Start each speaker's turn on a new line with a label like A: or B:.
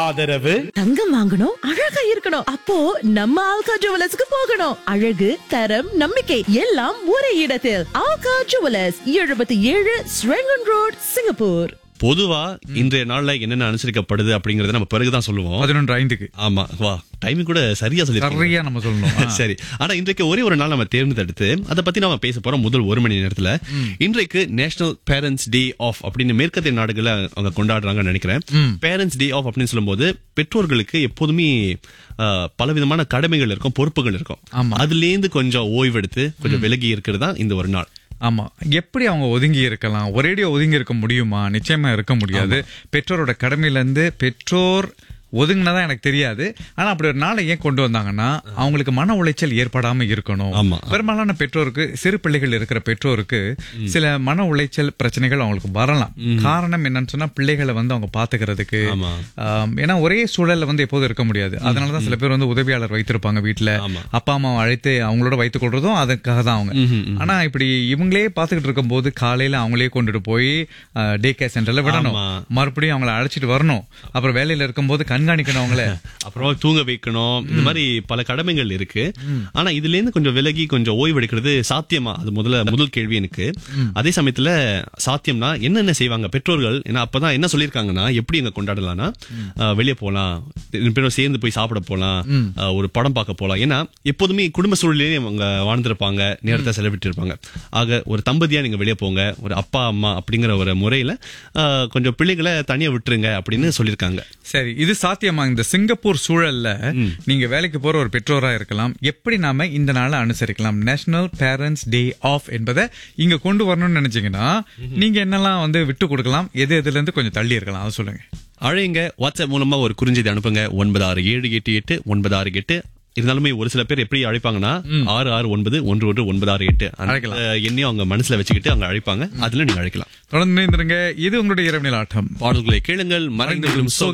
A: ஆதரவு
B: தங்கம் வாங்கணும் அழகா இருக்கணும் அப்போ நம்ம ஆல்கா ஜுவலர்ஸ்க்கு போகணும் அழகு தரம் நம்பிக்கை எல்லாம் ஒரே இடத்தில் ஆல்கா ஜுவலர்ஸ் எழுபத்தி ஏழு ஸ்ரெங்கன் ரோட் சிங்கப்பூர்
C: பொதுவா இன்றைய நாள்ல என்னென்ன அனுசரிக்கப்படுது அப்படிங்கறத நம்ம பிறகுதான் சொல்லுவோம்
D: பதினொன்று ஐந்துக்கு
C: ஆமா வா டைமிங் கூட சரியா சொல்லிருக்கீங்க
D: சரியா நம்ம சொல்லணும் ஆ.
C: சரி ஆனா இன்றைக்கு ஒரே ஒரு நாள் நம்ம தேர்ந்தெடுத்து அதை பத்தி நாம பேச போறோம் முதல் ஒரு மணி நேரத்துல இன்றைக்கு நேஷனல் பேரண்ட்ஸ் டே ஆஃப் அப்படின்னு மேற்கத்திய நாடுகளை அவங்க கொண்டாடுறாங்கன்னு நினைக்கிறேன் பேரண்ட்ஸ் டே ஆஃப் அப்படின்னு சொல்லும்போது பெற்றோர்களுக்கு எப்போதுமே ஆஹ், பலவிதமான கடமைகள் இருக்கும் பொறுப்புகள் இருக்கும்
D: ஆமா.
C: அதுல இருந்து கொஞ்சம் ஓய்வெடுத்து கொஞ்சம் விலகி இருக்கிறது தான் இந்த ஒரு நாள்
D: ஆமா எப்படி அவங்க ஒதுங்கி இருக்கலாம் ஒரேடியா ஒதுங்கி இருக்க முடியுமா நிச்சயமா இருக்க முடியாது பெற்றோரோட கடமையில இருந்து பெற்றோர் ஒதுங்கினதா எனக்கு தெரியாது ஆனா அப்படி ஒரு நாளை ஏன் கொண்டு வந்தாங்கன்னா அவங்களுக்கு மன உளைச்சல் ஏற்படாம இருக்கணும்
C: ஆமா.
D: பெரும்பாலான பெற்றோருக்கு சிறு பிள்ளைகள் இருக்கிற பெற்றோருக்கு சில மன உளைச்சல் பிரச்சனைகள் அவங்களுக்கு வரலாம் காரணம் என்னன்னு சொன்னா பிள்ளைகளை வந்து அவங்க பாத்துக்கிறதுக்கு
C: ஆமா.
D: ஆம், ஏன்னா ஒரே சூழல்ல வந்து எப்போதும் இருக்க முடியாது அதனாலதான் சில பேர் வந்து உதவியாளர் வைத்திருப்பாங்க வீட்டுல
C: ஆமா.
D: அப்பா அம்மாவை அழைத்து அவங்களோட வைத்துக் கொள்றதும் அதுக்காக தான் அவங்க ஆனா இப்படி இவங்களே பாத்துக்கிட்டு இருக்கும்போது காலையில அவங்களே கொண்டுட்டு போய் டே கேர் சென்டர்ல விடணும்
C: ஆமா.
D: மறுபடியும் அவங்கள அழைச்சிட்டு வரணும் அப்புறம் வேலையில இருக்கும்போது கண்காணிக்கணும் அவங்கள
C: அப்புறம் தூங்க வைக்கணும் இந்த மாதிரி பல கடமைகள் இருக்கு ஆனா இதுல இருந்து கொஞ்சம் விலகி கொஞ்சம் ஓய்வு எடுக்கிறது சாத்தியமா அது முதல்ல முதல் கேள்வி எனக்கு அதே சமயத்துல சாத்தியம்னா என்னென்ன செய்வாங்க பெற்றோர்கள் ஏன்னா அப்பதான் என்ன சொல்லியிருக்காங்கன்னா எப்படி எங்க கொண்டாடலாம்னா அஹ், வெளியே போலாம் ரெண்டு பேரும் சேர்ந்து போய் சாப்பிட போலாம் அஹ், ஒரு படம் பார்க்க போலாம் ஏன்னா எப்போதுமே குடும்ப சூழ்நிலையே அவங்க வாழ்ந்திருப்பாங்க நேரத்தை செலவிட்டு இருப்பாங்க ஆக ஒரு தம்பதியா நீங்க வெளியே போங்க ஒரு அப்பா அம்மா அப்படிங்கிற ஒரு முறையில அஹ், கொஞ்சம் பிள்ளைகளை தனியா விட்டுருங்க அப்படின்னு சொல்லியிருக்காங்க
D: சரி இது சாத்தியமா இந்த சிங்கப்பூர் சூழல்ல நீங்க வேலைக்கு போற ஒரு பெற்றோரா இருக்கலாம் எப்படி நாம இந்த நாளை அனுசரிக்கலாம் நேஷனல் பேரண்ட்ஸ் டே ஆஃப் என்பதை இங்க கொண்டு வரணும்னு நினைச்சீங்கன்னா நீங்க என்னெல்லாம் வந்து விட்டு கொடுக்கலாம் எது எதுல இருந்து கொஞ்சம் தள்ளி இருக்கலாம் அதை சொல்லுங்க
C: அழைங்க வாட்ஸ்அப் மூலமா ஒரு குறுஞ்செய்தி அனுப்புங்க ஒன்பது ஆறு ஏழு எட்டு எட்டு ஒன்பது ஆறு எட்டு இருந்தாலுமே ஒரு சில பேர் எப்படி அழைப்பாங்கன்னா ஆறு ஆறு ஒன்பது ஒன்று ஒன்று ஒன்பது ஆறு எட்டு அந்த
D: அழைக்கலாம்.
C: எண்ணையும் அவங்க மனசுல வச்சுக்கிட்டு அவங்க அழைப்பாங்க அதுல நீங்க அழைக்கலாம்
D: தொடர்ந்து இணைந்திருங்க இது உங்களுடைய இரவு நில ஆட்டம்
C: பாடல்களை கேளுங்கள் மறைந்துவிடும் சோக